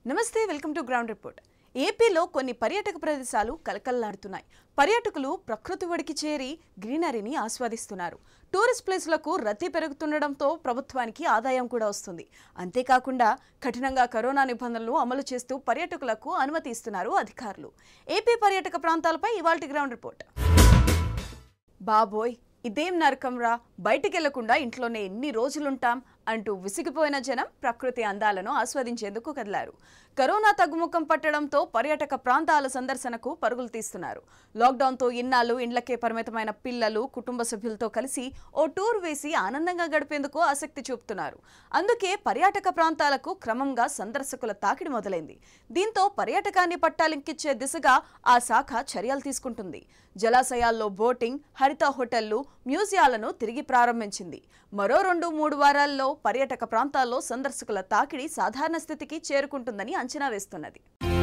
నమస్తే welcome to ground report ఏపీలో కొన్ని పర్యాటక ప్రదేశాలు కలకల్లాడుతున్నాయి పర్యాటకులు ప్రకృతి ఒడికి చేరి గ్రీనరీని ఆస్వాదిస్తున్నారు టూరిస్ట్ ప్లేస్లకు రద్దీ పెరుగుతుండడంతో ప్రభుత్వానికి ఆదాయం కూడా వస్తుంది అంతేకాకుండా కఠినంగా కరోనా నిబంధనలు అమలు చేస్తూ పర్యాటకులకు అనుమతి ఇస్తున్నారు అధికారులు ఏపీ పర్యాటక ప్రాంతాలపై ఇవాల్టి గ్రౌండ్ రిపోర్ట్ బాబోయ్ ఇదేం నరకంరా బయటికెళ్లకుండా ఇంట్లోనే ఎన్ని రోజులుంటాం అంటూ విసిగిపోయిన జనం ప్రకృతి అందాలను ఆస్వాదించేందుకు కదిలారు కరోనా తగ్గుముఖం పట్టడంతో పర్యాటక ప్రాంతాల సందర్శనకు పరుగులు తీస్తున్నారు లాక్డౌన్తో ఇన్నాళ్ళు ఇండ్లకే పరిమితమైన పిల్లలు కుటుంబ సభ్యులతో కలిసి ఓ టూర్ వేసి ఆనందంగా గడిపేందుకు ఆసక్తి చూపుతున్నారు అందుకే పర్యాటక ప్రాంతాలకు క్రమంగా సందర్శకుల తాకిడి మొదలైంది దీంతో పర్యాటకాన్ని పట్టాలింకిచ్చే దిశగా ఆ శాఖ చర్యలు తీసుకుంటుంది జలాశయాల్లో బోటింగ్ హరిత హోటళ్లు మ్యూజియాలను తిరిగి ప్రారంభించింది మరో రెండు మూడు వారాల్లో పర్యాటక ప్రాంతాల్లో సందర్శకుల తాకిడి సాధారణ స్థితికి చేరుకుంటుందని అంచనా వేస్తున్నది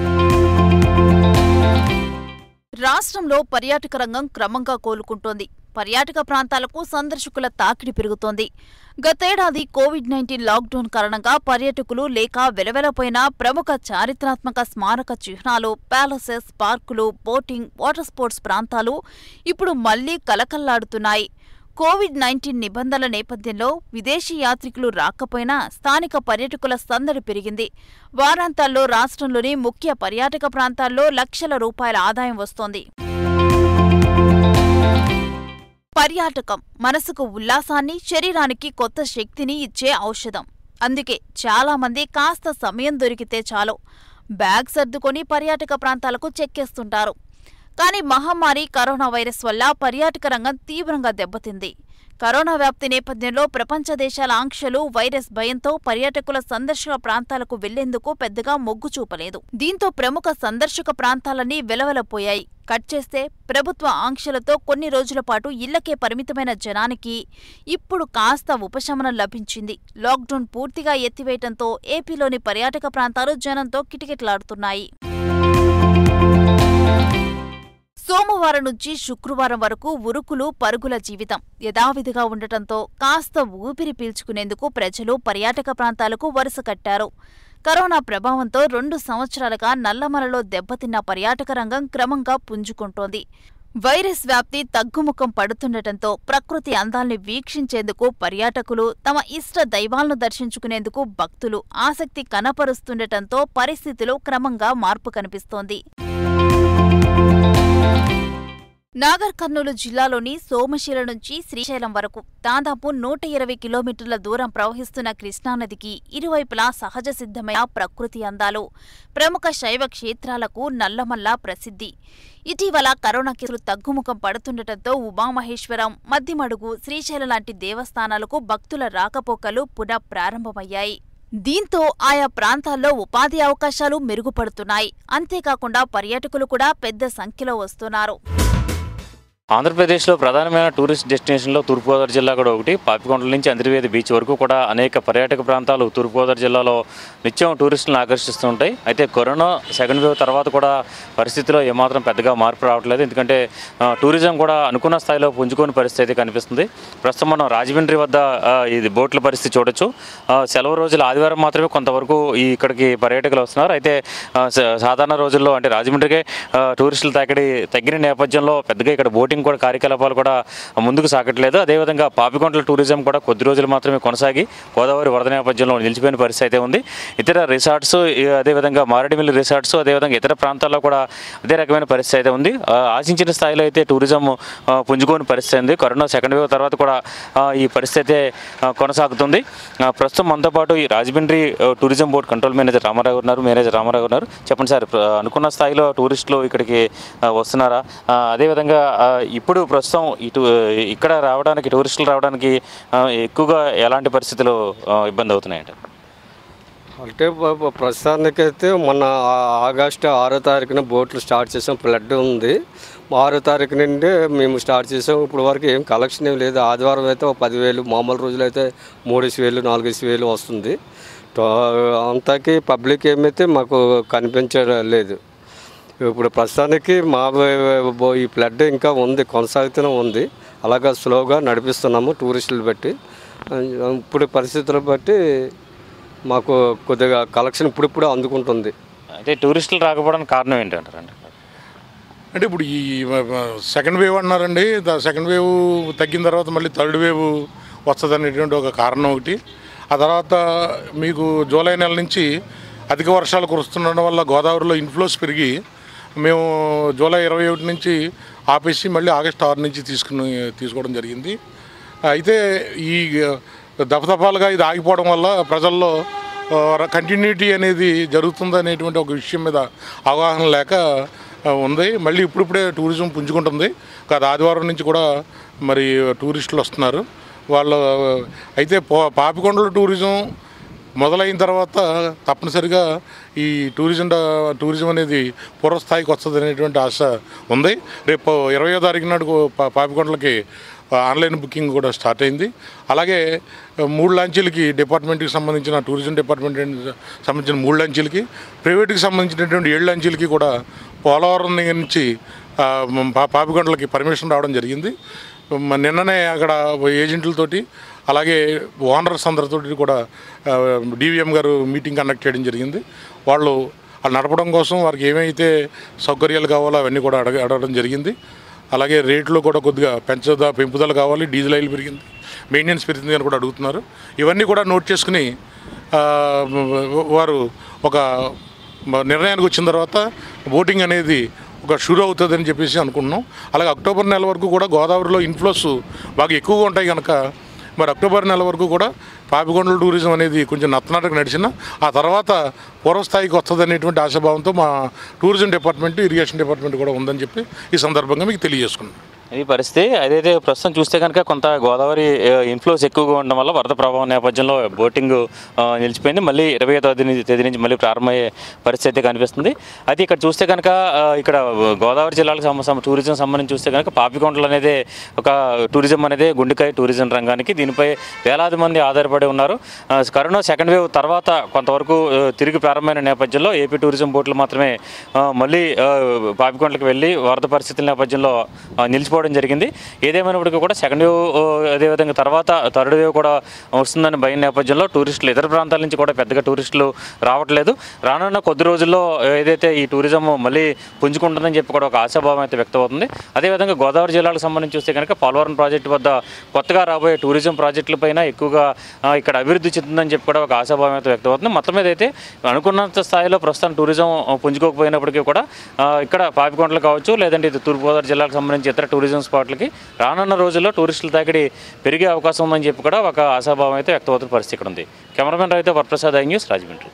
రాష్ట్రంలో పర్యాటక రంగం క్రమంగా కోలుకుంటోంది పర్యాటక ప్రాంతాలకు సందర్శకుల తాకిడి పెరుగుతోంది గతేడాది కోవిడ్ నైన్టీన్ లాక్డౌన్ కారణంగా పర్యాటకులు లేక వెలవెలపోయిన ప్రముఖ చారిత్రాత్మక స్మారక చిహ్నాలు ప్యాలెసెస్ పార్కులు బోటింగ్ వాటర్ స్పోర్ట్స్ ప్రాంతాలు ఇప్పుడు మళ్లీ కలకల్లాడుతున్నాయి కోవిడ్ నైన్టీన్ నిబంధనల నేపథ్యంలో విదేశీ యాత్రికులు రాకపోయినా స్థానిక పర్యాటకుల సందడి పెరిగింది వారాంతాల్లో రాష్ట్రంలోని ముఖ్య పర్యాటక ప్రాంతాల్లో లక్షల రూపాయల ఆదాయం వస్తోంది పర్యాటకం మనసుకు ఉల్లాసాన్ని శరీరానికి కొత్త శక్తిని ఇచ్చే ఔషధం అందుకే చాలా మంది కాస్త సమయం దొరికితే చాలు బ్యాగ్ సర్దుకొని పర్యాటక ప్రాంతాలకు చెక్కేస్తుంటారు కానీ మహమ్మారి కరోనా వైరస్ వల్ల పర్యాటక రంగం తీవ్రంగా దెబ్బతింది కరోనా వ్యాప్తి నేపథ్యంలో ప్రపంచ దేశాల ఆంక్షలు వైరస్ భయంతో పర్యాటకుల సందర్శక ప్రాంతాలకు వెళ్లేందుకు పెద్దగా మొగ్గు చూపలేదు దీంతో ప్రముఖ సందర్శక ప్రాంతాలన్నీ వెలవెలపోయాయి కట్ చేస్తే ప్రభుత్వ ఆంక్షలతో కొన్ని రోజుల పాటు ఇళ్లకే పరిమితమైన జనానికి ఇప్పుడు కాస్త ఉపశమనం లభించింది లాక్డౌన్ పూర్తిగా ఎత్తివేయటంతో ఏపీలోని పర్యాటక ప్రాంతాలు జనంతో కిటకిటలాడుతున్నాయి సోమవారం నుంచి శుక్రవారం వరకు ఉరుకులు పరుగుల జీవితం యథావిధిగా ఉండటంతో కాస్త ఊపిరి పీల్చుకునేందుకు ప్రజలు పర్యాటక ప్రాంతాలకు వరుస కట్టారు కరోనా ప్రభావంతో రెండు సంవత్సరాలుగా నల్లమలలో దెబ్బతిన్న పర్యాటక రంగం క్రమంగా పుంజుకుంటోంది వైరస్ వ్యాప్తి తగ్గుముఖం పడుతుండటంతో ప్రకృతి అందాల్ని వీక్షించేందుకు పర్యాటకులు తమ ఇష్ట దైవాలను దర్శించుకునేందుకు భక్తులు ఆసక్తి కనపరుస్తుండటంతో పరిస్థితిలో క్రమంగా మార్పు కనిపిస్తోంది నాగర్ కర్నూలు జిల్లాలోని సోమశిల నుంచి శ్రీశైలం వరకు దాదాపు నూట ఇరవై కిలోమీటర్ల దూరం ప్రవహిస్తున్న కృష్ణానదికి ఇరువైపులా సహజ సిద్ధమైన ప్రకృతి అందాలు ప్రముఖ శైవ క్షేత్రాలకు నల్లమల్లా ప్రసిద్ధి ఇటీవల కరోనా కేసులు తగ్గుముఖం పడుతుండటంతో ఉమామహేశ్వరం మద్దిమడుగు శ్రీశైలం లాంటి దేవస్థానాలకు భక్తుల రాకపోకలు పునః ప్రారంభమయ్యాయి దీంతో ఆయా ప్రాంతాల్లో ఉపాధి అవకాశాలు మెరుగుపడుతున్నాయి అంతేకాకుండా పర్యాటకులు కూడా పెద్ద సంఖ్యలో వస్తున్నారు ఆంధ్రప్రదేశ్లో ప్రధానమైన టూరిస్ట్ డెస్టినేషన్లో తూర్పుగోదావరి జిల్లా కూడా ఒకటి పాపికొండల నుంచి అంతర్వేది బీచ్ వరకు కూడా అనేక పర్యాటక ప్రాంతాలు తూర్పుగోదావరి జిల్లాలో నిత్యం టూరిస్టులను ఆకర్షిస్తూ ఉంటాయి అయితే కరోనా సెకండ్ వేవ్ తర్వాత కూడా పరిస్థితిలో ఏమాత్రం పెద్దగా మార్పు రావట్లేదు ఎందుకంటే ఆ, టూరిజం కూడా అనుకున్న స్థాయిలో పుంజుకోని పరిస్థితి అయితే కనిపిస్తుంది ప్రస్తుతం మనం రాజమండ్రి వద్ద ఆ, ఇది బోట్ల పరిస్థితి చూడొచ్చు ఆ, సెలవు రోజులు ఆదివారం మాత్రమే కొంతవరకు ఈ ఇక్కడికి పర్యాటకులు వస్తున్నారు అయితే ఆ, స- సాధారణ రోజుల్లో అంటే రాజమండ్రికి ఆ, టూరిస్టులు తాకిడి తగ్గిన నేపథ్యంలో పెద్దగా ఇక్కడ బోటింగ్ కూడా కార్యకలాపాలు కూడా ముందుకు సాగట్లేదు అదేవిధంగా పాపికొండల టూరిజం కూడా కొద్ది రోజులు మాత్రమే కొనసాగి గోదావరి వరద నేపథ్యంలో నిలిచిపోయిన పరిస్థితి అయితే ఉంది ఇతర రిసార్ట్స్ ఈ అదేవిధంగా మారేడుమిల్లి రిసార్ట్స్ అదేవిధంగా ఇతర ప్రాంతాల్లో కూడా అదే రకమైన పరిస్థితి అయితే ఉంది ఆ, ఆశించిన స్థాయిలో అయితే టూరిజం ఆ, పుంజుకోని పరిస్థితి ఉంది కరోనా సెకండ్ వేవ్ తర్వాత కూడా ఆ, ఈ పరిస్థితి అయితే ఆ, కొనసాగుతుంది ఆ, ప్రస్తుతం మనతో పాటు ఈ రాజమండ్రి ఆ, tourism board control manager Ramarao గారు ఉన్నారు మేనేజర్ రామారావు గారు ఉన్నారు చెప్పండి సార్ ప్ర- అనుకున్న స్థాయిలో టూరిస్టులు ఇక్కడికి ఆ, వస్తున్నారా ఆ, అదేవిధంగా ఆ, ఇప్పుడు ప్రస్తుతం ఇటు ఇక్కడ రావడానికి టూరిస్టులు రావడానికి ఆ, ఎక్కువగా ఎలాంటి పరిస్థితులు ఆ, ఇబ్బంది అవుతున్నాయంట అంటే ప- ప- ప్రస్తుతానికైతే మొన్న ఆ- ఆగస్టు ఆరో తారీఖున బోట్లు స్టార్ట్ చేసాం ఫ్లడ్ ఉంది ఆరో తారీఖు నుండి మేము స్టార్ట్ చేసాం ఇప్పుడు వరకు ఏం కలెక్షన్ ఏం లేదు ఆదివారం అయితే ఒక పదివేలు మామూలు రోజులు అయితే మూడేసి వేలు నాలుగేసి వేలు వస్తుంది టో- అంతకి పబ్లిక్ ఏమైతే మాకు కనిపించలేదు ఇప్పుడు ప్రస్తుతానికి మా బ- బ- ఈ ఫ్లడ్ ఇంకా ఉంది కొనసాగుతూనే ఉంది అలాగా స్లోగా నడిపిస్తున్నాము టూరిస్టులు బట్టి ఇప్పుడు పరిస్థితులు బట్టి మాకు కొద్దిగా కలెక్షన్ ఇప్పుడిప్పుడే అందుకుంటుంది అయితే టూరిస్టులు రాకపోవడానికి కారణం ఏంటంటారండి అంటే ఇప్పుడు ఈ సెకండ్ వేవ్ అన్నారండి ద సెకండ్ వేవ్ తగ్గిన తర్వాత మళ్ళీ థర్డ్ వేవ్ వస్తుంది అనేటువంటి ఒక కారణం ఒకటి ఆ తర్వాత మీకు జూలై నెల నుంచి అధిక వర్షాలు కురుస్తుండడం వల్ల గోదావరిలో ఇన్ఫ్లోస్ పెరిగి మేము జూలై ఇరవై ఒకటి నుంచి ఆపేసి మళ్ళీ ఆగస్ట్ ఆరు నుంచి తీసుకుని తీసుకోవడం జరిగింది అయితే ఈ దఫదఫాలుగా ఇది ఆగిపోవడం వల్ల ప్రజల్లో కంటిన్యూటీ అనేది జరుగుతుంది అనేటువంటి ఒక విషయం మీద అవగాహన లేక ఆ, ఉంది మళ్ళీ ఇప్పుడిప్పుడే టూరిజం పుంజుకుంటుంది గత ఆదివారం నుంచి కూడా మరి టూరిస్టులు వస్తున్నారు వాళ్ళు అయితే పో- పాపికొండల టూరిజం మొదలైన తర్వాత తప్పనిసరిగా ఈ టూరిజం డ- టూరిజం అనేది పూర్వస్థాయికి వస్తుంది అనేటువంటి ఆశ ఉంది రేపు ఇరవయో తారీఖు నాడు పా- పాపికొండలకి ఆన్లైన్ బుకింగ్ కూడా స్టార్ట్ అయింది అలాగే మూడు లాంచీలకి డిపార్ట్మెంట్కి సంబంధించిన టూరిజం డిపార్ట్మెంట్ సంబంధించిన మూడు లాంచీలకి ప్రైవేట్కి సంబంధించినటువంటి ఏడు లాంచీలకి కూడా పోలవరం దగ్గర నుంచి ఆ, పా- పాపికొండలకి పర్మిషన్ రావడం జరిగింది మ- నిన్ననే అక్కడ ఏజెంట్లతోటి అలాగే ఓనర్స్ అందరితోటి కూడా డివిఎం గారు మీటింగ్ కండక్ట్ చేయడం జరిగింది వాళ్ళు వాళ్ళు నడపడం కోసం వారికి ఏమైతే సౌకర్యాలు కావాలో అవన్నీ కూడా అడగ అడగడం జరిగింది అలాగే రేట్లు కూడా కొద్దిగా పెంచదా పెంపుదల కావాలి డీజిల్ ఆయిల్ పెరిగింది మెయింటెనెన్స్ పెరిగింది అని కూడా అడుగుతున్నారు ఇవన్నీ కూడా నోట్ చేసుకుని ఆ, వారు ఒక మ- నిర్ణయానికి వచ్చిన తర్వాత బోటింగ్ అనేది ఒక షురు అవుతుందని చెప్పేసి అనుకుంటున్నాం అలాగే అక్టోబర్ నెల వరకు కూడా గోదావరిలో ఇన్ఫ్లోస్ బాగా ఎక్కువగా ఉంటాయి కనుక మరి అక్టోబర్ నెల వరకు కూడా పాపికొండల టూరిజం అనేది కొంచెం నత్తనాటకు నడిచిన ఆ తర్వాత పూర్వస్థాయికి వస్తుంది అనేటువంటి ఆశాభావంతో మా టూరిజం డిపార్ట్మెంట్ ఇరిగేషన్ డిపార్ట్మెంట్ కూడా ఉందని చెప్పి ఈ సందర్భంగా మీకు తెలియజేసుకున్నాం ఈ పరిస్థితి అదైతే ప్రస్తుతం చూస్తే కనుక కొంత గోదావరి ఇన్ఫ్లోస్ ఎక్కువగా ఉండడం వల్ల వరద ప్రభావం నేపథ్యంలో బోటింగ్ ఆ, నిలిచిపోయింది మళ్ళీ ఇరవై తేదీ తేదీ నుంచి మళ్ళీ ప్రారంభమయ్యే పరిస్థితి అయితే కనిపిస్తుంది అయితే ఇక్కడ చూస్తే కనుక ఆ, ఇక్కడ గోదావరి జిల్లాలకు సంబ- సంబ- టూరిజం సంబంధించి చూస్తే కనుక పాపికొండలు అనేది ఒక టూరిజం అనేది గుండెకాయ టూరిజం రంగానికి దీనిపై వేలాది మంది ఆధారపడి ఉన్నారు ఆ, కరోనా సెకండ్ వేవ్ తర్వాత కొంతవరకు ఆ, తిరిగి ప్రారంభమైన నేపథ్యంలో ఏపీ టూరిజం బోట్లు మాత్రమే ఆ, మళ్ళీ ఆ, పాపికొండలకు వెళ్ళి వరద పరిస్థితుల నేపథ్యంలో ఆ, నిలిచిపోవడం జరిగింది ఏదేమైనప్పటికీ కూడా సెకండ్ వేవ్ ఆ, అదేవిధంగా తర్వాత థర్డ్ వేవ్ కూడా వస్తుందని భయం నేపథ్యంలో టూరిస్టులు ఇతర ప్రాంతాల నుంచి కూడా పెద్దగా టూరిస్టులు రావట్లేదు రానున్న కొద్ది రోజుల్లో ఏదైతే ఈ టూరిజం మళ్ళీ పుంజుకుంటుందని చెప్పి కూడా ఒక ఆశాభావం అయితే వ్యక్తమవుతుంది అదేవిధంగా గోదావరి జిల్లాకు సంబంధించి చూస్తే కనుక పోలవరం ప్రాజెక్టు వద్ద కొత్తగా రాబోయే టూరిజం ప్రాజెక్టులపైన ఎక్కువగా ఆ, ఇక్కడ అభివృద్ధి చెందుతుందని చెప్పి కూడా ఒక ఆశాభావం అయితే వ్యక్తమవుతుంది మొత్తం మీద అయితే అనుకున్నంత స్థాయిలో ప్రస్తుతం టూరిజం ఆ, పుంజుకోకపోయినప్పటికీ కూడా ఆ, ఇక్కడ పాపికొండలు కావచ్చు లేదంటే ఇది తూర్పుగోదావరి జిల్లాకు సంబంధించి ఇతర టూరిజం స్పాట్లకి రానున్న రోజుల్లో టూరిస్టుల తాకిడి పెరిగే అవకాశం ఉందని చెప్పి కూడా ఒక ఆశాభావం అయితే వ్యక్తమవుతున్న పరిస్థితి ఇక్కడ ఉంది కెమెరామెన్ రైతు వరప్రసాద్ ఐ న్యూస్ రాజమండ్రి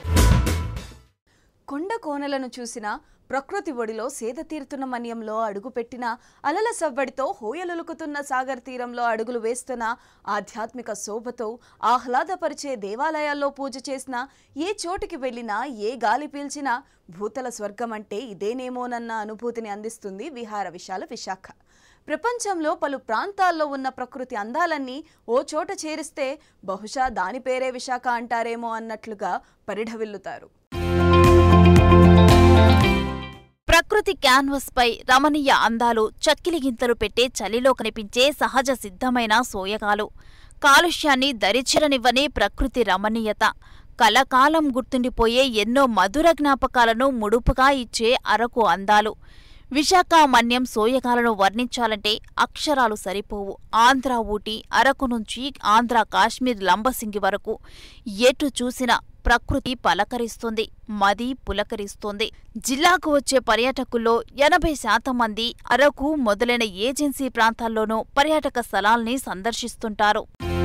కొండ కోనలను చూసిన ప్రకృతి ఒడిలో సేద తీరుతున్న మన్యంలో అడుగుపెట్టిన అలల సవ్వడితో హోయలులుకుతున్న సాగర్ తీరంలో అడుగులు వేస్తున్న ఆధ్యాత్మిక శోభతో ఆహ్లాదపరిచే దేవాలయాల్లో పూజ చేసిన ఏ చోటికి వెళ్ళినా ఏ గాలి పీల్చినా భూతల స్వర్గం అంటే ఇదేనేమోనన్న అనుభూతిని అందిస్తుంది విహార విశాల విశాఖ ప్రపంచంలో పలు ప్రాంతాల్లో ఉన్న ప్రకృతి అందాలన్నీ ఓ చోట చేరిస్తే బహుశా దాని పేరే విశాఖ అంటారేమో అన్నట్లుగా పరిఢవిల్లుతారు ప్రకృతి క్యాన్వస్ పై రమణీయ అందాలు చక్కిలి గింతలు పెట్టే చలిలో కనిపించే సహజ సిద్ధమైన సోయగాలు కాలుష్యాన్ని దరిచిరనివ్వని ప్రకృతి రమణీయత కలకాలం గుర్తుండిపోయే ఎన్నో మధుర జ్ఞాపకాలను ముడుపుగా ఇచ్చే అరకు అందాలు విశాఖ మన్యం సోయగాలను వర్ణించాలంటే అక్షరాలు సరిపోవు ఆంధ్ర ఊటీ అరకు నుంచి ఆంధ్ర కాశ్మీర్ లంబసింగి వరకు ఎటు చూసినా ప్రకృతి పలకరిస్తుంది మది పులకరిస్తుంది జిల్లాకు వచ్చే పర్యాటకుల్లో ఎనభై శాతం మంది అరకు మొదలైన ఏజెన్సీ ప్రాంతాల్లోనూ పర్యాటక స్థలాల్ని సందర్శిస్తుంటారు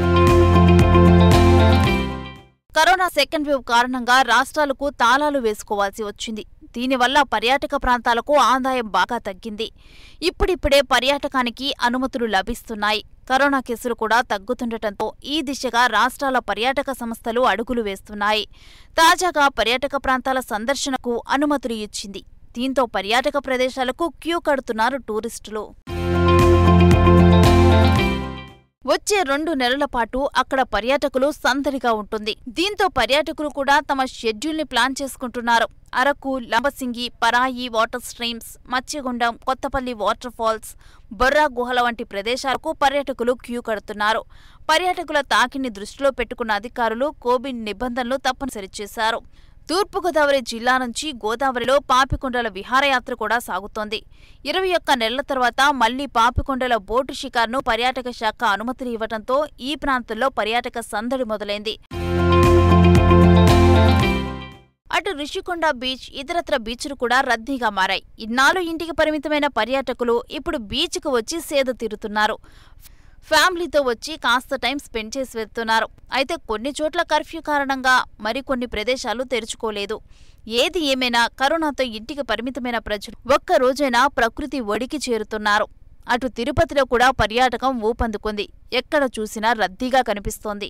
కరోనా సెకండ్ వేవ్ కారణంగా రాష్ట్రాలకు తాళాలు వేసుకోవాల్సి వచ్చింది దీనివల్ల పర్యాటక ప్రాంతాలకు ఆదాయం బాగా తగ్గింది ఇప్పుడిప్పుడే పర్యాటకానికి అనుమతులు లభిస్తున్నాయి కరోనా కేసులు కూడా తగ్గుతుండటంతో ఈ దిశగా రాష్ట్రాల పర్యాటక సంస్థలు అడుగులు వేస్తున్నాయి తాజాగా పర్యాటక ప్రాంతాల సందర్శనకు అనుమతులు ఇచ్చింది దీంతో పర్యాటక ప్రదేశాలకు క్యూ కడుతున్నారు టూరిస్టులు వచ్చే రెండు నెలల పాటు అక్కడ పర్యాటకులు సందడిగా ఉంటుంది దీంతో పర్యాటకులు కూడా తమ షెడ్యూల్ని ప్లాన్ చేసుకుంటున్నారు అరకు లంబసింగి పరాయి water streams Matsyagundam Kothapalli waterfalls Borra గుహల వంటి ప్రదేశాలకు పర్యాటకులు క్యూ కడుతున్నారు పర్యాటకుల తాకిని దృష్టిలో పెట్టుకున్న అధికారులు కోవిడ్ నిబంధనలు తప్పనిసరి చేశారు తూర్పుగోదావరి జిల్లా నుంచి గోదావరిలో పాపికొండల విహారయాత్ర కూడా సాగుతోంది ఇరవై ఒక్క నెలల తర్వాత మళ్లీ పాపికొండల బోటు షికార్ను పర్యాటక శాఖ అనుమతిని ఇవ్వడంతో ఈ ప్రాంతంలో పర్యాటక సందడి మొదలైంది అటు రిషికొండ బీచ్ ఇతరత్ర బీచ్లు కూడా రద్దీగా మారాయి ఇన్నాళ్ళు ఇంటికి పరిమితమైన పర్యాటకులు ఇప్పుడు బీచ్కు వచ్చి సేద తీరుతున్నారు ఫ్యామిలీతో వచ్చి కాస్త టైం స్పెండ్ చేసి వెళ్తున్నారు అయితే కొన్ని చోట్ల కర్ఫ్యూ కారణంగా మరికొన్ని ప్రదేశాలు తెరుచుకోలేదు ఏది ఏమైనా కరోనాతో ఇంటికి పరిమితమైన ప్రజలు ఒక్క రోజైనా ప్రకృతి ఒడికి చేరుతున్నారు అటు తిరుపతిలో కూడా పర్యాటకం ఊపందుకుంది ఎక్కడ చూసినా రద్దీగా కనిపిస్తోంది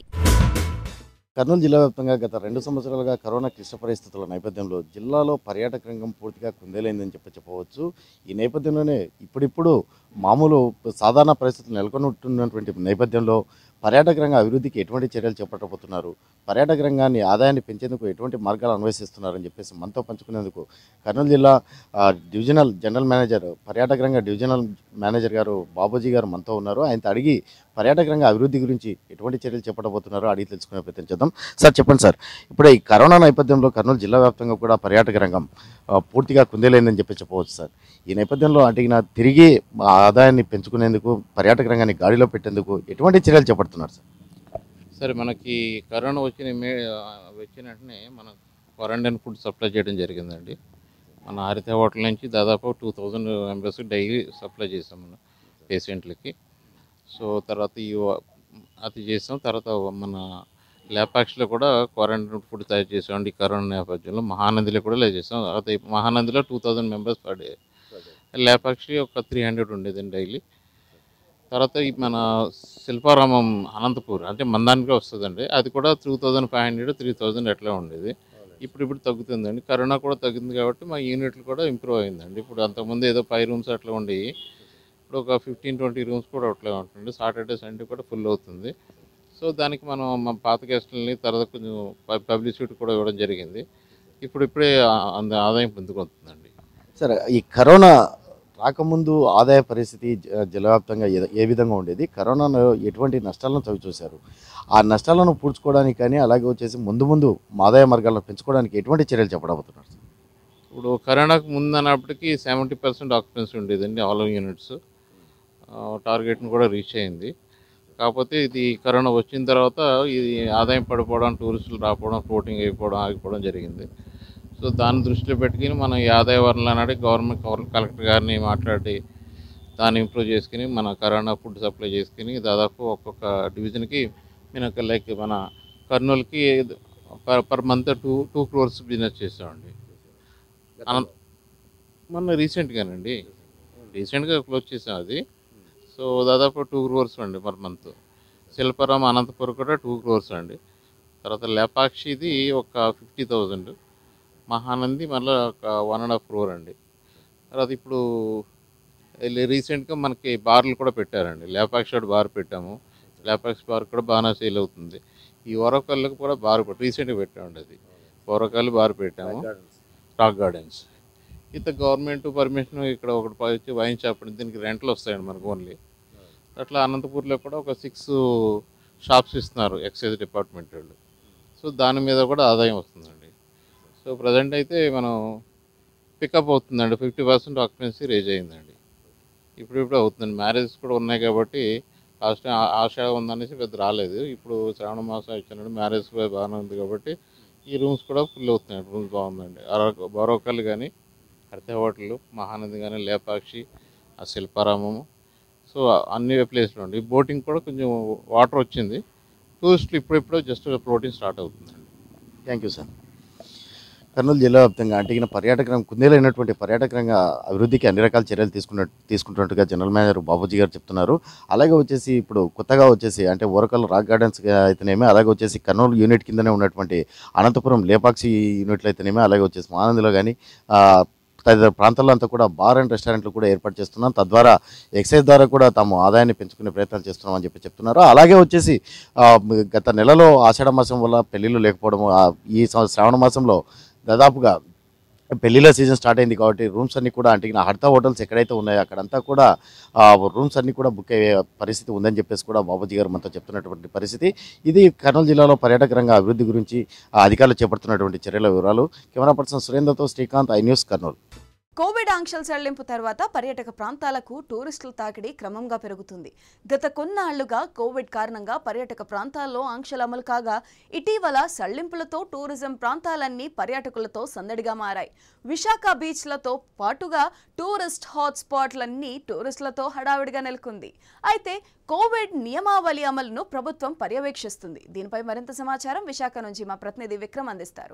కర్నూలు జిల్లా వ్యాప్తంగా గత రెండు సంవత్సరాలుగా కరోనా క్లిష్ట పరిస్థితుల నేపథ్యంలో జిల్లాలో పర్యాటక రంగం పూర్తిగా కుందేలైందని చెప్పి చెప్పవచ్చు ఈ నేపథ్యంలోనే ఇప్పుడిప్పుడు మామూలు సాధారణ పరిస్థితులు నెలకొంటున్నటువంటి నేపథ్యంలో పర్యాటక రంగ అభివృద్ధికి ఎటువంటి చర్యలు చేపట్టబోతున్నారు పర్యాటక రంగాన్ని ఆదాయాన్ని పెంచేందుకు ఎటువంటి మార్గాలు అన్వేషిస్తున్నారని చెప్పేసి మనతో పంచుకునేందుకు కర్నూలు జిల్లా ఆ, డివిజనల్ జనరల్ మేనేజర్ పర్యాటక రంగ డివిజనల్ మేనేజర్ గారు బాబూజీ గారు మనతో ఉన్నారు ఆయనతో అడిగి పర్యాటక రంగ అభివృద్ధి గురించి ఎటువంటి చర్యలు చేపట్టబోతున్నారో అడిగి తెలుసుకునే ప్రయత్నం చేద్దాం సార్ చెప్పండి సార్ ఇప్పుడు ఈ కరోనా నేపథ్యంలో కర్నూలు జిల్లా వ్యాప్తంగా కూడా పర్యాటక రంగం ఆ, పూర్తిగా కుందేలైందని చెప్పి చెప్పవచ్చు సార్ ఈ నేపథ్యంలో అడిగిన తిరిగి ఆ ఆదాయాన్ని పెంచుకునేందుకు పర్యాటక రంగాన్ని గాడిలో పెట్టేందుకు ఎటువంటి చర్యలు చేపడుతున్నారు సార్ సరే మనకి కరోనా వచ్చిన మే వచ్చిన వెంటనే మనం క్వారంటైన్ ఫుడ్ సప్లై చేయడం జరిగిందండి మన హరిత హోటల్ నుంచి దాదాపు two thousand members daily supply చేసాం మనం పేషెంట్లకి సో తర్వాత ఈ వ- అది చేసాం తర్వాత మన లేపాక్షిలో కూడా క్వారంటైన్ ఫుడ్ తయారు చేసాం ఈ కరోనా నేపథ్యంలో మహానందిలో కూడా లే చేసాం అది మహానందిలో two thousand members per day Lepakshi ఒక త్రీ హండ్రెడ్ ఉండేదండి డైలీ తర్వాత ఈ మన శిల్పారామం అనంతపూర్ అంటే మందానికి వస్తుందండి అది కూడా two thousand five hundred three thousand అట్లా ఉండేది ఇప్పుడు ఇప్పుడు తగ్గుతుందండి కరోనా కూడా తగ్గింది కాబట్టి మా యూనిట్లు కూడా ఇంప్రూవ్ అయిందండి ఇప్పుడు అంతకుముందు ఏదో ఫైవ్ రూమ్స్ అట్లా ఉండేవి ఇప్పుడు ఒక ఫిఫ్టీన్ ట్వంటీ రూమ్స్ కూడా అట్లా ఉంటుంది సాటర్డే సండే కూడా ఫుల్ అవుతుంది సో దానికి మనం మా పాత గెస్టులని తర్వాత కొంచెం పబ్లిసిటీ కూడా ఇవ్వడం జరిగింది ఇప్పుడు ఇప్పుడే ఆ- అంద ఆదాయం పొందుకుంటుందండి సార్ ఈ కరోనా రాకముందు ఆదాయ పరిస్థితి జ- జిల్లావ్యాప్తంగా ఏ- ఏ విధంగా ఉండేది కరోనాలో ఎటువంటి నష్టాలను చవి చూశారు ఆ నష్టాలను పూడ్చుకోవడానికి కానీ అలాగే వచ్చేసి ముందు ముందు మా ఆదాయ మార్గాలను పెంచుకోవడానికి ఎటువంటి చర్యలు చెప్పబోతున్నారు సార్ ఇప్పుడు కరోనాకు ముందు అన్నప్పటికీ సెవెంటీ పర్సెంట్ ఆక్యుపెన్సీ ఉండేదండి ఆల్ యూనిట్స్ టార్గెట్ని కూడా రీచ్ అయింది కాకపోతే ఇది కరోనా వచ్చిన తర్వాత ఇది ఆదాయం పడిపోవడం టూరిస్టులు రాకపోవడం ఫ్లోటింగ్ అయిపోవడం ఆగిపోవడం జరిగింది సో దాన్ని దృష్టిలో పెట్టుకుని మనం ఈ ఆదాయ వనరులు అన్నది గవర్నమెంట్ కలెక్టర్ గారిని మాట్లాడి దాన్ని ఇంప్రూవ్ చేసుకుని మన కరోనా ఫుడ్ సప్లై చేసుకుని దాదాపు ఒక్కొక్క డివిజన్కి నేను ఒక లైక్ మన కర్నూలుకి per per month two two crores business చేసామండి అనంత మొన్న రీసెంట్గానండి రీసెంట్గా క్లోజ్ చేసాం అది సో దాదాపు టూ క్రోర్స్ అండి పర్ మంత్ శిల్పారాం అనంతపురం కూడా టూ క్రోర్స్ అండి తర్వాత లేపాక్షిది ఒక ఫిఫ్టీ థౌజండ్ మహానంది మళ్ళీ ఒక వన్ అండ్ హాఫ్ క్రోర్ అండి తర్వాత ఇప్పుడు రీసెంట్గా మనకి బార్లు కూడా పెట్టారండి లేపాక్షి ఒకటి బార్ పెట్టాము లేపాక్షి బార్ కూడా బాగానే సేల్ అవుతుంది ఈ ఓరకల్లకు కూడా బార్ రీసెంట్గా పెట్టామండి అది ఓరకల్లు బార్ పెట్టాము రాక్ గార్డెన్స్ ఇంత గవర్నమెంట్ పర్మిషన్ ఇక్కడ ఒకటి ప- వచ్చి వైన్ షాప్ ఉంది. దీనికి రెంట్లు వస్తాయండి మనకు ఓన్లీ అట్లా అనంతపూర్లో కూడా ఒక సిక్స్ షాప్స్ ఇస్తున్నారు ఎక్సైజ్ డిపార్ట్మెంట్ వాళ్ళు సో దాని మీద కూడా ఆదాయం వస్తుందండి సో ప్రజెంట్ అయితే మనం పికప్ అవుతుందండి ఫిఫ్టీ పర్సెంట్ ఆక్యుపెన్సీ రేజ్ అయిందండి ఇప్పుడు ఇప్పుడు అవుతుందండి మ్యారేజెస్ కూడా ఉన్నాయి కాబట్టి లాస్ట్ టైం ఆషాఢ ఉందనేసి పెద్ద రాలేదు ఇప్పుడు శ్రావణ మాసం ఇచ్చినప్పుడు మ్యారేజ్ బాగానే ఉంది కాబట్టి ఈ రూమ్స్ కూడా ఫుల్ అవుతున్నాయి రూమ్స్ బాగుందండి అరొక బొరొకలు కానీ హరిత హోటల్ మహానది కానీ లేపాక్షి ఆ శిల్పారామము సో అన్ని ప్లేస్లు ఉండి బోటింగ్ కూడా కొంచెం వాటర్ వచ్చింది టూరిస్టులు ఇప్పుడిప్పుడు జస్ట్ ఫ్లోటింగ్ స్టార్ట్ అవుతుందండి థ్యాంక్ యూ సార్ కర్నూలు జిల్లా వ్యాప్తంగా అంటే ఈయన పర్యాటక రంగం కుందేలైనటువంటి పర్యాటక రంగ అభివృద్ధికి అన్ని రకాల చర్యలు తీసుకున్న తీసుకుంటున్నట్టుగా జనరల్ మేనేజర్ బాబుజీ గారు చెప్తున్నారు అలాగే వచ్చేసి ఇప్పుడు కొత్తగా వచ్చేసి అంటే ఓరకల్ రాక్ గార్డెన్స్ అయితేనేమి అలాగే వచ్చేసి కర్నూలు యూనిట్ కిందనే ఉన్నటువంటి అనంతపురం లేపాక్షి యూనిట్లు అయితేనేమి అలాగే వచ్చేసి మహానందిలో కానీ తదితర ప్రాంతాల్లో అంతా కూడా బార్ అండ్ రెస్టారెంట్లు కూడా ఏర్పాటు చేస్తున్నాం తద్వారా ఎక్సైజ్ ద్వారా కూడా తాము ఆదాయాన్ని పెంచుకునే ప్రయత్నాలు చేస్తున్నాం అని చెప్పి చెప్తున్నారు అలాగే వచ్చేసి ఆ, గత నెలలో ఆషాఢ మాసం వల్ల పెళ్లిళ్ళు లేకపోవడం ఆ, ఈ సం- శ్రావణ మాసంలో దాదాపుగా పెళ్లిళ్ళ సీజన్ స్టార్ట్ అయింది కాబట్టి రూమ్స్ అన్ని కూడా అంటే నా హర్తా హోటల్స్ ఎక్కడైతే ఉన్నాయో అక్కడంతా కూడా ఆ, రూమ్స్ అన్ని కూడా బుక్ అయ్యే పరిస్థితి ఉందని చెప్పేసి కూడా బాబుజీ గారు మనతో చెప్తున్నటువంటి పరిస్థితి ఇది కర్నూలు జిల్లాలో పర్యాటక రంగ అభివృద్ధి గురించి ఆ, అధికారులు చేపడుతున్నటువంటి చర్యల వివరాలు కెమెరా పర్సన్ సురేందర్తో Srikanth I News Kurnool covid ఆంక్షల సడలింపు తర్వాత పర్యాటక ప్రాంతాలకు టూరిస్టుల తాకిడి క్రమంగా పెరుగుతుంది గత కొన్నాళ్లుగా కోవిడ్ కారణంగా పర్యాటక ప్రాంతాల్లో ఆంక్షలు అమలు కాగా ఇటీవల సడలింపులతో టూరిజం ప్రాంతాలన్నీ పర్యాటకులతో సందడిగా మారాయి విశాఖ బీచ్లతో పాటుగా టూరిస్ట్ హాట్స్పాట్లన్నీ టూరిస్టులతో హడావిడిగా నెలకొంది అయితే కోవిడ్ నియమావళి అమలును ప్రభుత్వం పర్యవేక్షిస్తుంది దీనిపై మరింత సమాచారం విశాఖ నుంచి మా ప్రతినిధి విక్రమ్ అందిస్తారు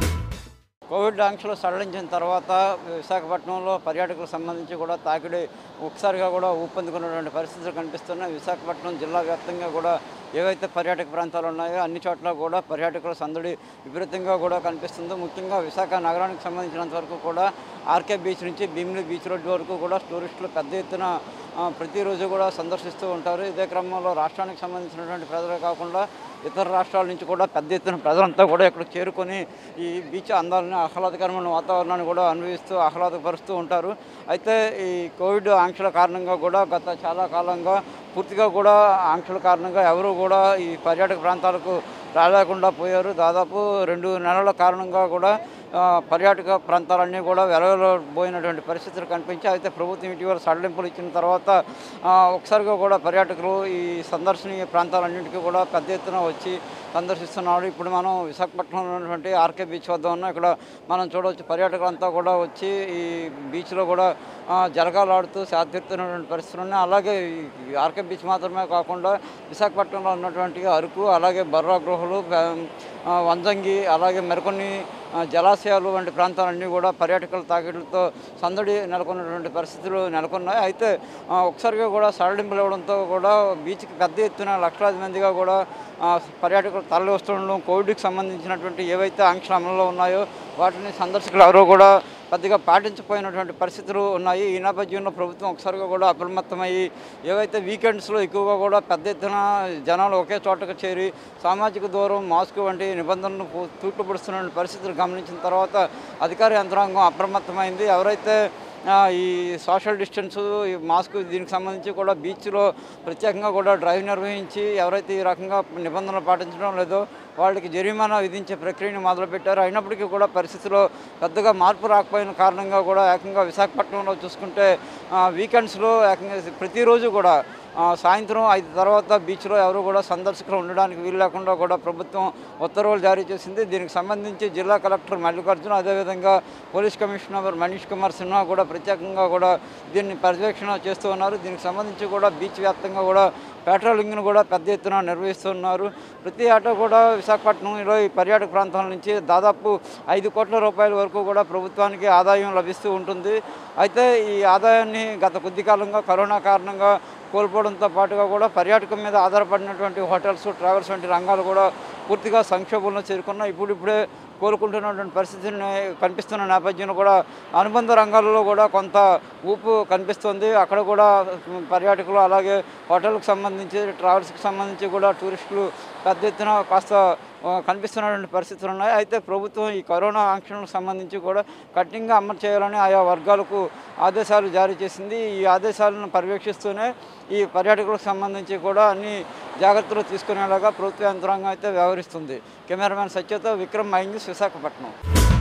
కోవిడ్ ఆంక్షలు సడలించిన తర్వాత విశాఖపట్నంలో పర్యాటకులకు సంబంధించి కూడా తాకిడి ఒకసారిగా కూడా ఊపందుకున్నటువంటి పరిస్థితులు కనిపిస్తున్నాయి విశాఖపట్నం జిల్లా వ్యాప్తంగా కూడా ఏవైతే పర్యాటక ప్రాంతాలు ఉన్నాయో అన్ని చోట్ల కూడా పర్యాటకుల సందడి విపరీతంగా కూడా కనిపిస్తుందో ముఖ్యంగా విశాఖ నగరానికి సంబంధించినంత వరకు కూడా ఆర్కే బీచ్ నుంచి భీమిలి బీచ్ రోడ్డు వరకు కూడా టూరిస్టులు పెద్ద ఎత్తున ఆ, ప్రతిరోజు కూడా సందర్శిస్తూ ఉంటారు ఇదే క్రమంలో రాష్ట్రానికి సంబంధించినటువంటి ప్రజలే కాకుండా ఇతర రాష్ట్రాల నుంచి కూడా పెద్ద ఎత్తున ప్రజలంతా కూడా ఇక్కడ చేరుకొని ఈ బీచ్ అందాలని ఆహ్లాదకరమైన వాతావరణాన్ని కూడా అనుభవిస్తూ ఆహ్లాదపరుస్తూ ఉంటారు అయితే ఈ కోవిడ్ ఆంక్షల కారణంగా కూడా గత చాలా కాలంగా పూర్తిగా కూడా ఆంక్షల కారణంగా ఎవరు కూడా ఈ పర్యాటక ప్రాంతాలకు రాలేకుండా పోయారు దాదాపు రెండు నెలల కారణంగా కూడా ఆ, పర్యాటక ప్రాంతాలన్నీ కూడా వెలవెలబోయినటువంటి పరిస్థితులు కనిపించాయి అయితే ప్రభుత్వం ఇటీవల సడలింపులు ఇచ్చిన తర్వాత ఆ, ఒకసారిగా కూడా పర్యాటకులు ఈ సందర్శనీయ ప్రాంతాలన్నింటికీ కూడా పెద్ద ఎత్తున వచ్చి సందర్శిస్తున్నారు ఇప్పుడు మనం విశాఖపట్నంలో ఉన్నటువంటి ఆర్కే బీచ్ వద్ద ఉన్నాం ఇక్కడ మనం చూడవచ్చు పర్యాటకులంతా కూడా వచ్చి ఈ బీచ్లో కూడా ఆ, జలకాలాడుతూ శాతీరుతున్నటువంటి పరిస్థితులు ఉన్నాయి అలాగే ఈ ఆర్కే బీచ్ మాత్రమే కాకుండా విశాఖపట్నంలో ఉన్నటువంటి అరకు అలాగే బర్రా గృహలు ఆ, వంజంగి అలాగే మరికొన్ని ఆ, జలాశయాలు వంటి ప్రాంతాలన్నీ కూడా పర్యాటకుల తాకిడులతో సందడి నెలకొన్నటువంటి పరిస్థితులు నెలకొన్నాయి అయితే ఆ, ఒకసారిగా కూడా సడలింపులు ఇవ్వడంతో కూడా బీచ్కి పెద్ద ఎత్తున లక్షలాది మందిగా కూడా ఆ, పర్యాటకులు తరలి వస్తుండడం కోవిడ్కి సంబంధించినటువంటి ఏవైతే ఆంక్షలు అమలులో ఉన్నాయో వాటిని సందర్శకులు ఎవరో కూడా పెద్దగా పాటించకపోయినటువంటి పరిస్థితులు ఉన్నాయి ఈ నేపథ్యంలో ప్రభుత్వం ఒకసారిగా కూడా అప్రమత్తమయ్యి ఏవైతే వీకెండ్స్లో ఎక్కువగా కూడా పెద్ద ఎత్తున జనాలు ఒకే చోటకు చేరి సామాజిక దూరం మాస్క్ వంటి నిబంధనలు పూ- తూట్లు పొడుస్తున్న పరిస్థితులు గమనించిన తర్వాత అధికార యంత్రాంగం అప్రమత్తమైంది ఎవరైతే ఆ, ఈ సోషల్ డిస్టెన్స్ ఈ మాస్క్ దీనికి సంబంధించి కూడా బీచ్లో ప్రత్యేకంగా కూడా డ్రైవ్ నిర్వహించి ఎవరైతే ఈ రకంగా నిబంధనలు పాటించడం లేదో వాళ్ళకి జరిమానా విధించే ప్రక్రియను మొదలుపెట్టారు అయినప్పటికీ కూడా పరిస్థితిలో పెద్దగా మార్పు రాకపోయిన కారణంగా కూడా ఏకంగా విశాఖపట్నంలో చూసుకుంటే ఆ, వీకెండ్స్లో ఏకంగా ప్రతిరోజు కూడా ఆ, సాయంత్రం ఐదు తర్వాత బీచ్లో ఎవరు కూడా సందర్శకులు ఉండడానికి వీలు లేకుండా కూడా ప్రభుత్వం ఉత్తర్వులు జారీ చేసింది దీనికి సంబంధించి జిల్లా కలెక్టర్ మల్లికార్జున అదేవిధంగా పోలీస్ కమిషనర్ మనీష్ కుమార్ సిన్హా కూడా ప్రత్యేకంగా కూడా దీన్ని పర్యవేక్షణ చేస్తూ ఉన్నారు దీనికి సంబంధించి కూడా బీచ్ వ్యాప్తంగా కూడా పెట్రోలింగ్ను కూడా పెద్ద ఎత్తున నిర్వహిస్తున్నారు ప్రతి ఏటా కూడా విశాఖపట్నంలో ఈ పర్యాటక ప్రాంతాల నుంచి దాదాపు ఐదు కోట్ల రూపాయల వరకు కూడా ప్రభుత్వానికి ఆదాయం లభిస్తూ ఉంటుంది అయితే ఈ ఆదాయాన్ని గత కొద్ది కాలంగా కరోనా కారణంగా కోల్పోవడంతో పాటుగా కూడా పర్యాటకం మీద ఆధారపడినటువంటి హోటల్స్ ట్రావెల్స్ వంటి రంగాలు కూడా పూర్తిగా సంక్షోభంలో చేరుకున్నాయి ఇప్పుడిప్పుడే కోలుకుంటున్నటువంటి పరిస్థితిని కనిపిస్తున్న నేపథ్యంలో కూడా అనుబంధ రంగాల్లో కూడా కొంత ఊపు కనిపిస్తుంది అక్కడ కూడా పర్యాటకులు అలాగే హోటల్కి సంబంధించి ట్రావెల్స్కి సంబంధించి కూడా టూరిస్టులు పెద్ద ఎత్తున కాస్త ఆ, కనిపిస్తున్నటువంటి పరిస్థితులు ఉన్నాయి అయితే ప్రభుత్వం ఈ కరోనా ఆంక్షలకు సంబంధించి కూడా కఠినంగా అమలు చేయాలని ఆయా వర్గాలకు ఆదేశాలు జారీ చేసింది ఈ ఆదేశాలను పర్యవేక్షిస్తూనే ఈ పర్యాటకులకు సంబంధించి కూడా అన్ని జాగ్రత్తలు తీసుకునేలాగా ప్రభుత్వ యంత్రాంగం అయితే వ్యవహరిస్తుంది కెమెరామెన్ సత్యతో విక్రమ్ మైంగ్స్ విశాఖపట్నం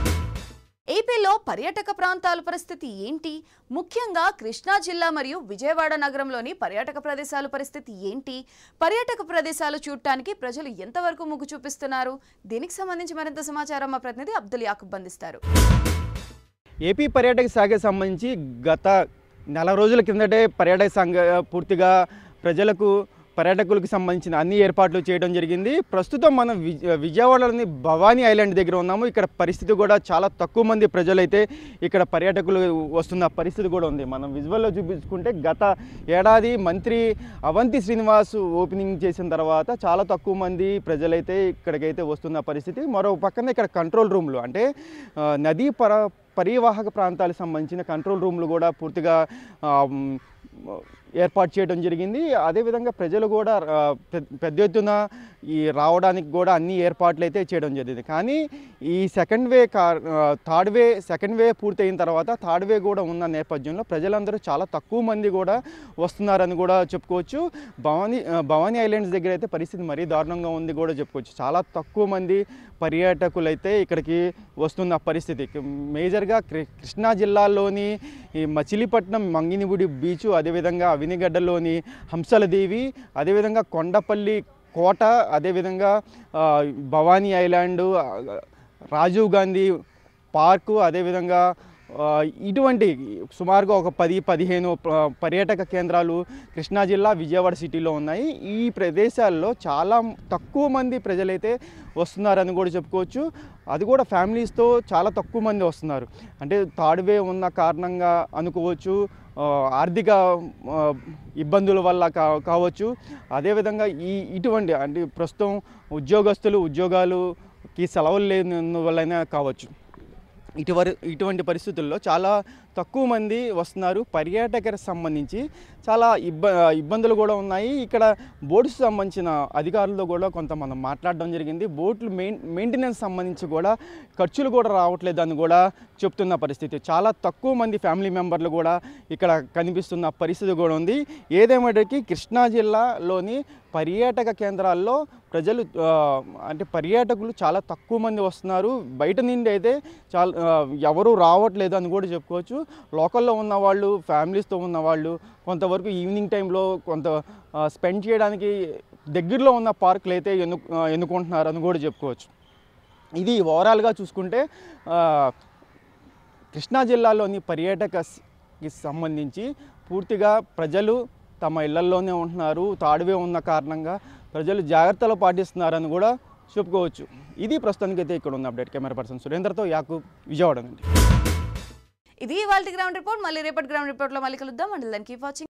ఏపీలో పర్యాటక ప్రాంతాల పరిస్థితి ఏంటి ముఖ్యంగా కృష్ణా జిల్లా మరియు విజయవాడ నగరంలోని పర్యాటక ప్రదేశాల పరిస్థితి ఏంటి పర్యాటక ప్రదేశాలు చూడటానికి ప్రజలు ఎంతవరకు మొగ్గు చూపిస్తున్నారు దీనికి సంబంధించి మరింత సమాచారం మా ప్రతినిధి అబ్దుల్ యాకూబ్ అందిస్తారు ఏపీ పర్యాటక శాఖకు సంబంధించి గత నెల రోజుల కిందటే పర్యాటక సంఘ పూర్తిగా ప్రజలకు పర్యాటకులకు సంబంధించిన అన్ని ఏర్పాట్లు చేయడం జరిగింది ప్రస్తుతం మనం విజ విజయవాడలోని భవానీ ఐలాండ్ దగ్గర ఉన్నాము ఇక్కడ పరిస్థితి కూడా చాలా తక్కువ మంది ప్రజలైతే ఇక్కడ పర్యాటకులు వస్తున్న పరిస్థితి కూడా ఉంది మనం విజువల్లో చూపించుకుంటే గత ఏడాది మంత్రి అవంతి శ్రీనివాస్ ఓపెనింగ్ చేసిన తర్వాత చాలా తక్కువ మంది ప్రజలైతే ఇక్కడికైతే వస్తున్న పరిస్థితి మరో పక్కన ఇక్కడ కంట్రోల్ రూమ్లు అంటే ఆ, నదీ పర పరివాహక ప్రాంతాలకు సంబంధించిన కంట్రోల్ రూమ్లు కూడా పూర్తిగా ఆ, మ్, ఏర్పాటు చేయడం జరిగింది అదేవిధంగా ప్రజలు కూడా ఆ, పెద్ద- పెద్ద ఎత్తున ఈ రావడానికి కూడా అన్ని ఏర్పాట్లు అయితే చేయడం జరిగింది కానీ ఈ సెకండ్ వే కార్ ఆ, థర్డ్ వే సెకండ్ వే పూర్తయిన తర్వాత థర్డ్ వే కూడా ఉన్న నేపథ్యంలో ప్రజలందరూ చాలా తక్కువ మంది కూడా వస్తున్నారని కూడా చెప్పుకోవచ్చు భవానీ ఆ, భవానీ ఐలాండ్స్ దగ్గర అయితే పరిస్థితి మరీ దారుణంగా ఉంది కూడా చెప్పుకోవచ్చు చాలా తక్కువ మంది పర్యాటకులు అయితే ఇక్కడికి వస్తున్న పరిస్థితి మేజర్గా కృ- కృష్ణా జిల్లాలోని ఈ మచిలీపట్నం మంగినిగుడి బీచ్ అదేవిధంగా అవినిగడ్డలోని హంసలదేవి అదేవిధంగా కొండపల్లి కోట అదేవిధంగా ఆ, భవానీ ఐలాండు ఆ, రాజీవ్ గాంధీ పార్కు అదేవిధంగా ఆ, ఇటువంటి సుమారుగా ఒక పది పదిహేను ప- పర్యాటక కేంద్రాలు కృష్ణా జిల్లా విజయవాడ సిటీలో ఉన్నాయి ఈ ప్రదేశాల్లో చాలా తక్కువ మంది ప్రజలైతే వస్తున్నారని కూడా చెప్పుకోవచ్చు అది కూడా ఫ్యామిలీస్తో చాలా తక్కువ మంది వస్తున్నారు అంటే థర్డ్ వే ఉన్న కారణంగా అనుకోవచ్చు ఆ, ఆర్థిక ఆ, ఇబ్బందుల వల్ల కా కావచ్చు అదేవిధంగా ఈ ఇటువంటి అంటే ప్రస్తుతం ఉద్యోగస్తులు ఉద్యోగాలుకి సెలవులు లేని వల్లైనా కావచ్చు ఇటువరి ఇటువంటి పరిస్థితుల్లో చాలా తక్కువ మంది వస్తున్నారు పర్యాటకలకు సంబంధించి చాలా ఇబ్బ ఇబ్బందులు కూడా ఉన్నాయి ఇక్కడ బోట్స్ సంబంధించిన అధికారులతో కూడా కొంత మనం మాట్లాడడం జరిగింది బోట్లు మెయిన్ మెయింటెనెన్స్ సంబంధించి కూడా ఖర్చులు కూడా రావట్లేదు అని కూడా చెప్తున్న పరిస్థితి చాలా తక్కువ మంది ఫ్యామిలీ మెంబర్లు కూడా ఇక్కడ కనిపిస్తున్న పరిస్థితి కూడా ఉంది ఏదేమైనప్పటికీ కృష్ణా జిల్లాలోని పర్యాటక కేంద్రాల్లో ప్రజలు ఆ, అంటే పర్యాటకులు చాలా తక్కువ మంది వస్తున్నారు బయట నుండి అయితే చాలా ఆ, ఎవరు రావట్లేదు అని కూడా చెప్పుకోవచ్చు లోకల్లో ఉన్న వాళ్ళు ఫ్యామిలీస్తో ఉన్న వాళ్ళు కొంతవరకు ఈవినింగ్ టైంలో కొంత స్పెండ్ చేయడానికి దగ్గరలో ఉన్న పార్కులు అయితే ఎన్ను ఆ, ఎన్నుకుంటున్నారు అని కూడా చెప్పుకోవచ్చు ఇది ఓవరాల్గా చూసుకుంటే ఆ, కృష్ణా జిల్లాలోని పర్యాటకకి సంబంధించి పూర్తిగా ప్రజలు తమ ఇళ్లల్లోనే ఉంటున్నారు తాడువే ఉన్న కారణంగా ప్రజలు జాగ్రత్తలు పాటిస్తున్నారని కూడా చెప్పుకోవచ్చు ఇది ప్రస్తుతానికైతే ఇక్కడ ఉన్న అప్డేట్ కెమెరా పర్సన్ సురేందర్తో యాకూబ్ విజయవాడ నుండి ఇది వాళ్ళ గ్రౌండ్ రిపోర్ట్ మళ్ళీ రేపటి గ్రౌండ్ రిపోర్ట్లో మళ్ళీ కలుద్దాం అండ్ దానికి వాచింగ్